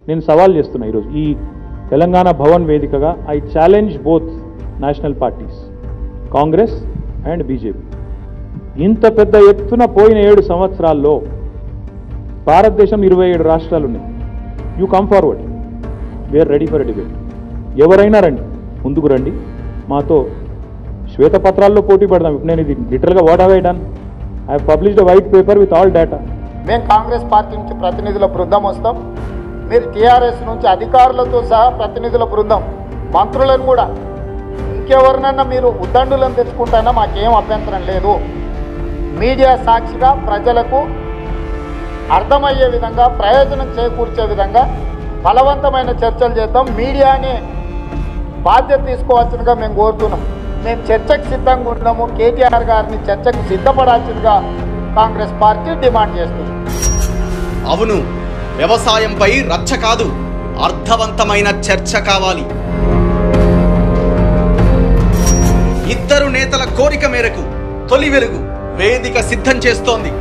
నేను సవాల్ చేస్తున్నా ఈరోజు ఈ తెలంగాణ భవన్ వేదికగా I challenge both national parties Congress and BJP ఇంత పెద్ద ఎత్తున పోయిన ఏడు సంవత్సరాల్లో భారతదేశం ఇరవై ఏడు రాష్ట్రాలు ఉన్నాయి you come forward we are ready for debate ఎవరైనా రండి ముందుకు రండి మాతో శ్వేతపత్రాల్లో పోటీ పడదాం ఇప్పుడు నేను ఇది లిటరల్గా what have I done I published white paper with all data మేము కాంగ్రెస్ పార్టీ నుంచి ప్రతినిధుల బృందం వస్తాం మీరు టీఆర్ఎస్ నుంచి అధికారులతో సహా ప్రతినిధుల బృందం మంత్రులను కూడా ఇంకెవరినన్నా మీరు ఉద్దండులను తెచ్చుకుంటానా మాకేం అభ్యంతరం లేదు మీడియా సాక్షిగా ప్రజలకు అర్థమయ్యే విధంగా ప్రయోజనం చేకూర్చే విధంగా ఫలవంతమైన చర్చలు చేద్దాం మీడియాని బాధ్యత తీసుకోవాల్సిందిగా మేము కోరుతున్నాం మేము చర్చకు సిద్ధంగా ఉన్నాము కేటీఆర్ గారిని చర్చకు సిద్ధపడాల్సిందిగా కాంగ్రెస్ పార్టీ డిమాండ్ చేస్తుంది అవును వ్యవసాయంపై రచ్చ కాదు అర్థవంతమైన చర్చ కావాలి ఇద్దరు నేతల కోరిక మేరకు తొలి వెలుగు వేదిక సిద్ధం చేస్తోంది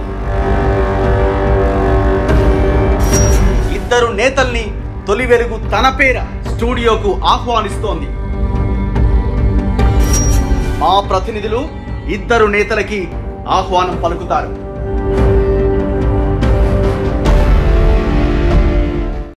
ఇద్దరు నేతల్ని తొలి వెలుగు తన పేర స్టూడియోకు ఆహ్వానిస్తోంది మా ప్రతినిధులు ఇద్దరు నేతలకి ఆహ్వానం పలుకుతారు